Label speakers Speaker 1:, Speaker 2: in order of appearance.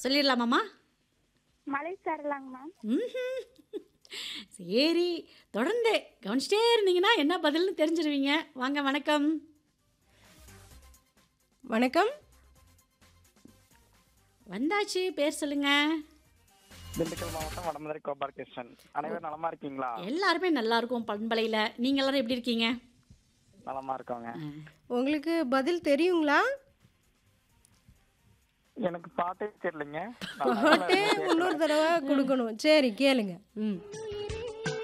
Speaker 1: சொல்லிடலாமாம்மா
Speaker 2: மலை சாரலாங்க மேம்
Speaker 1: ம்ஹும். சரி தொடர்ந்து கவனிச்சிட்டே இருந்தீங்கன்னா என்ன பதில்னு தெரிஞ்சிருவீங்க வாங்க வணக்கம்
Speaker 3: வணக்கம்
Speaker 1: வந்தாச்சு பேர் சொல்லுங்க
Speaker 4: திண்டுக்கல் மாவட்டம் வடமதுரை கோபாலகிருஷ்ணன் அனைவரும் நலமா இருக்கீங்களா
Speaker 1: எல்லாருமே நல்லா இருக்கும் பண்பலையில் நீங்கள் எல்லாரும் எப்படி இருக்கீங்க
Speaker 4: நலமா இருக்கோங்க
Speaker 3: உங்களுக்கு பதில் தெரியுங்களா
Speaker 4: எனக்கு பாட்டே தெரியலைங்க
Speaker 3: பாட்டே இன்னொரு தடவை கொடுக்கணும் சரி கேளுங்க ம்